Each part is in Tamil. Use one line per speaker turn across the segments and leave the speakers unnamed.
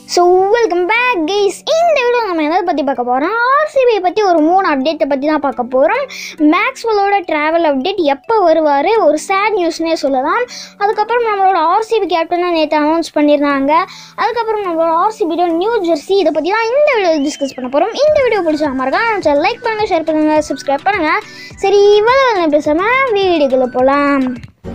ஸோ வெல்கம் பேக் கைஸ் இந்த வீடியோ நம்ம எதை பற்றி பார்க்க போகிறோம் ஆர்சிபியை பற்றி ஒரு மூணு அப்டேட்டை பற்றி தான் பார்க்க போகிறோம் மேக்ஸ்வெல்லோட ட்ராவல் அப்டேட் எப்போ வருவார் ஒரு சேட் நியூஸ்னே சொல்லலாம் அதுக்கப்புறம் நம்மளோட ஆர்சிபி கேப்டனாக நேற்று அனௌன்ஸ் பண்ணியிருந்தாங்க அதுக்கப்புறம் நம்மளோட ஆர்சிபியோட நியூ ஜெர்சி இதை பற்றி தான் இந்த வீடியோ டிஸ்கஸ் பண்ண போகிறோம் இந்த வீடியோ பிடிச்சா மறக்காம லைக் பண்ணுங்கள் ஷேர் பண்ணுங்கள் சப்ஸ்கிரைப் பண்ணுங்கள் சரி இவ்வளோ பேசாமல் வீடியோக்குள்ளே போகலாம்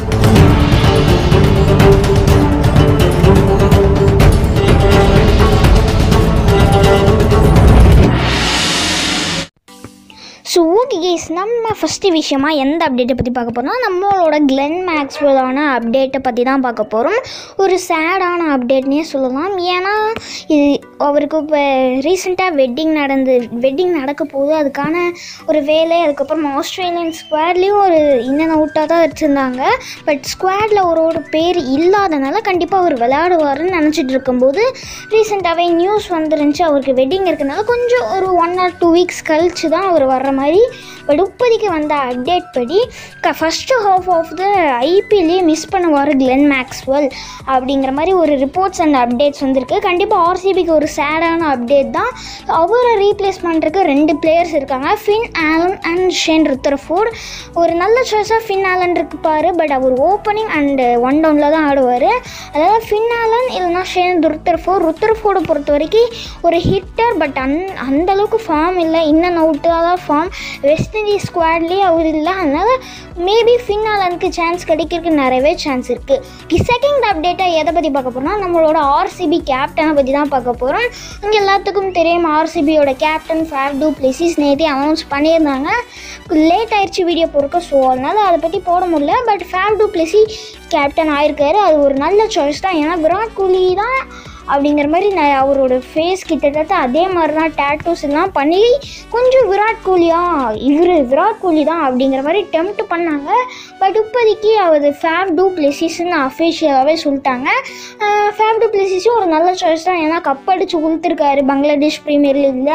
ஸோ ஓகே கேஸ் நம்ம ஃபஸ்ட்டு விஷயமாக எந்த அப்டேட்டை பற்றி பார்க்க போகிறோம்னா நம்மளோட கிளென் மேக்ஸ்வெல்லான அப்டேட்டை பற்றி தான் பார்க்க போகிறோம் ஒரு சேடான அப்டேட்னே சொல்லலாம் ஏன்னா இது அவருக்கு இப்போ ரீசெண்டாக வெட்டிங் நடந்து வெட்டிங் நடக்க போகுது அதுக்கான ஒரு வேலை அதுக்கப்புறம் ஆஸ்திரேலியன் ஸ்குவாட்லேயும் ஒரு இன்னன் அவுட்டாக தான் வச்சுருந்தாங்க பட் ஸ்குவாடில் அவரோட பேர் இல்லாதனால கண்டிப்பாக அவர் விளையாடுவாருன்னு நினச்சிட்டு இருக்கும்போது ரீசெண்டாகவே நியூஸ் வந்துருந்துச்சு அவருக்கு வெட்டிங் இருக்கனால கொஞ்சம் ஒரு ஒன் ஆர் டூ வீக்ஸ் கழிச்சு தான் அவர் வர்ற மாதிரி பட் இப்போதைக்கு வந்த அப்டேட் படி க ஃபஸ்ட்டு ஹாஃப் ஆஃப் த ஐபிஎல்லே மிஸ் பண்ணுவார் கிளென் மேக்ஸ்வெல் அப்படிங்கிற மாதிரி ஒரு ரிப்போர்ட்ஸ் அண்ட் அப்டேட்ஸ் வந்திருக்கு கண்டிப்பாக ஆர்சிபிக்கு ஒரு சேடான அப்டேட் தான் அவரை ரீப்ளேஸ் பண்ணுறதுக்கு ரெண்டு பிளேயர்ஸ் இருக்காங்க Finn Allen and Shane Rutherford ஒரு நல்ல சாய்ஸாக ஃபின் ஆலன் இருப்பார் பட் அவர் ஓப்பனிங் அண்டு ஒன் டவுனில் தான் ஆடுவார் அதாவது ஃபின் ஆலன் இல்லைனா ஷேன் ருத்தர்ஃபோர்ட் ருத்தர்ஃபோர்டை பொறுத்த வரைக்கும் ஒரு ஹிட்டர் பட் அந் அந்த அளவுக்கு ஃபார்ம் இல்லை இன்னும் அவுட்டாக தான் ஃபார்ம் வெஸ்ட் இண்டீஸ் ஸ்குவாட்லேயே அவர் இல்லை அதனால் மேபி ஃபின் ஆலனுக்கு சான்ஸ் கிடைக்கிறதுக்கு நிறையவே சான்ஸ் இருக்குது செகண்ட் அப்டேட்டாக எதை பற்றி பார்க்க போகிறோம்னா நம்மளோட ஆர்சிபி கேப்டனை பற்றி தான் பார்க்க போகிறோம் இங்கே எல்லாத்துக்கும் தெரியும் ஆர்சிபியோட கேப்டன் ஃபேவ் டூ பிளேசிஸ் நேற்றே அனௌன்ஸ் பண்ணியிருந்தாங்க லேட் ஆயிடுச்சு வீடியோ பொறுக்க ஸோ அதனால் அதை பற்றி போட முடியல but Faf du Plessis captain ஆயிருக்காரு அது ஒரு நல்ல சாய்ஸ் தான் ஏன்னா விராட் கோலி தான் அப்படிங்கிற மாதிரி நான் அவரோட ஃபேஸ் கிட்டத்தட்ட அதே மாதிரி தான் டேட்டூஸ் எல்லாம் பண்ணி கொஞ்சம் விராட் கோலியா இவர் விராட் கோலி தான் அப்படிங்கிற மாதிரி டெம்ப்ட் பண்ணாங்க பட் இப்போதைக்கு அவர் ஃபேவ் டூ பிளேசிஸ்ன்னு அஃபிஷியலாகவே சொல்லிட்டாங்க ஃபேவ் டூ பிளேசிஸும் ஒரு நல்ல சாய்ஸ் தான் ஏன்னா கப் அடித்து கொடுத்துருக்காரு பங்களாதேஷ் ப்ரீமியர் லீக்கில்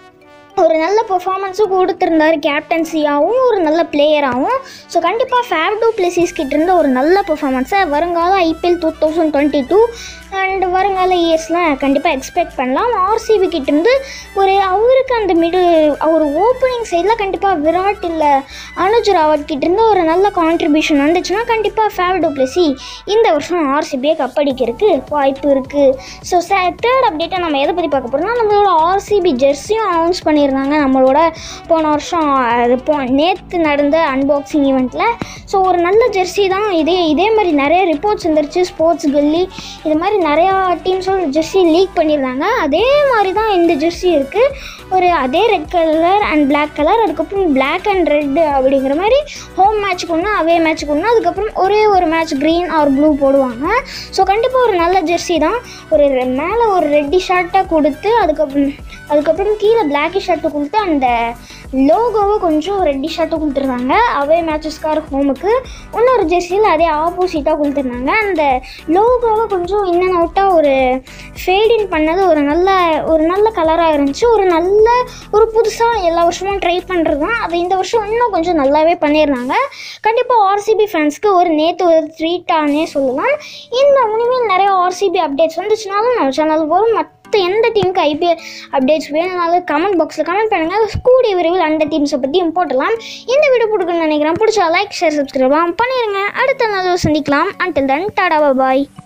ஒரு நல்ல பெர்ஃபார்மன்ஸும் கொடுத்துருந்தாரு கேப்டன்சியாகவும் ஒரு நல்ல பிளேயராகவும் ஸோ கண்டிப்பாக ஃபேவ் டூ பிளேசிஸ் கிட்டேருந்து ஒரு நல்ல பெர்ஃபார்மன்ஸை வருங்கால IPL two thousand twenty two and வருங்கால இயர்ஸ்லாம் கண்டிப்பாக எக்ஸ்பெக்ட் பண்ணலாம் ஆர்சிபி கிட்டேருந்து ஒரு அவருக்கு அந்த மிடில் அவர் ஓப்பனிங் சைடில் கண்டிப்பாக விராட் இல்லை அனுஜ் ராவத் கிட்டேருந்து ஒரு நல்ல கான்ட்ரிபியூஷன் வந்துச்சுன்னா கண்டிப்பாக ஃபேவ் டூ பிளஸி இந்த வருஷம் ஆர்சிபியை கப்படிக்கிறதுக்கு வாய்ப்பு இருக்குது ஸோ தேர்ட் அப்டேட்டை நம்ம எதை பற்றி பார்க்க போகிறோம்னா நம்மளோட ஆர்சிபி ஜெர்சியும் அனௌன்ஸ் பண்ணியிருந்தாங்க நம்மளோட போன வருஷம் அது போ நேற்று நடந்த அன்பாக்சிங் ஈவெண்ட்டில் ஸோ ஒரு நல்ல ஜெர்சி தான் இதே இதே மாதிரி நிறைய ரிப்போர்ட்ஸ் வந்துருச்சு ஸ்போர்ட்ஸ் கல்லி இது மாதிரி நிறையா டீம்ஸோட ஜெர்சி லீக் பண்ணியிருந்தாங்க அதே மாதிரி தான் இந்த ஜெர்சி இருக்குது ஒரு அதே red colour and black colour அதுக்கப்புறம் பிளாக் அண்ட் ரெட் அப்படிங்கிற மாதிரி ஹோம் மேட்ச்சுக்கு ஒன்று அவே மேட்ச்சுக்கு ஒன்று அதுக்கப்புறம் ஒரே ஒரு மேட்ச் க்ரீன் ஆர் ப்ளூ போடுவாங்க ஸோ கண்டிப்பாக ஒரு நல்ல ஜெர்சி தான் ஒரு மேலே ஒரு ரெட்டி ஷர்ட்டாக கொடுத்து அதுக்கப்புறம் அதுக்கப்புறம் கீழே பிளாக்கி ஷர்ட்டு கொடுத்து அந்த லோகோவை கொஞ்சம் ரெட்டி ஷர்ட்டு கொடுத்துருந்தாங்க அவே மேட்சஸ்க்கார ஹோமுக்கு இன்னொரு ஜெர்சியில் அதே ஆப்போசிட்டாக கொடுத்துருந்தாங்க அந்த லோகோவை கொஞ்சம் இன்னும் அவுட்டாக ஒரு ஃபேடின் பண்ணது ஒரு நல்ல ஒரு நல்ல கலராக இருந்துச்சு ஒரு நல்ல ஒரு புதுசாக எல்லா வருஷமும் ட்ரை பண்ணுறது தான் அது இந்த வருஷம் இன்னும் கொஞ்சம் நல்லாவே பண்ணியிருந்தாங்க கண்டிப்பாக ஆர்சிபி ஃபேன்ஸ்க்கு ஒரு நேற்று ஒரு ட்ரீட்டானே சொல்லலாம் இந்த இனிமேல் நிறைய ஆர்சிபி அப்டேட்ஸ் வந்துச்சுனாலும் நம்ம சேனல் வரும் மற்ற எந்த டீமுக்கு ஐபிஎல் அப்டேட்ஸ் வேணும்னாலும் கமெண்ட் பாக்ஸில் கமெண்ட் பண்ணுங்கள் கூடிய விரைவில் அந்த டீம்ஸை பற்றியும் போட்டலாம் இந்த வீடியோ பிடிக்குன்னு நினைக்கிறேன் பிடிச்சா லைக் ஷேர் சப்ஸ்கிரைப்லாம் பண்ணிடுங்க அடுத்த நாள் சந்திக்கலாம் அன்டில் தன் டாடா பாய்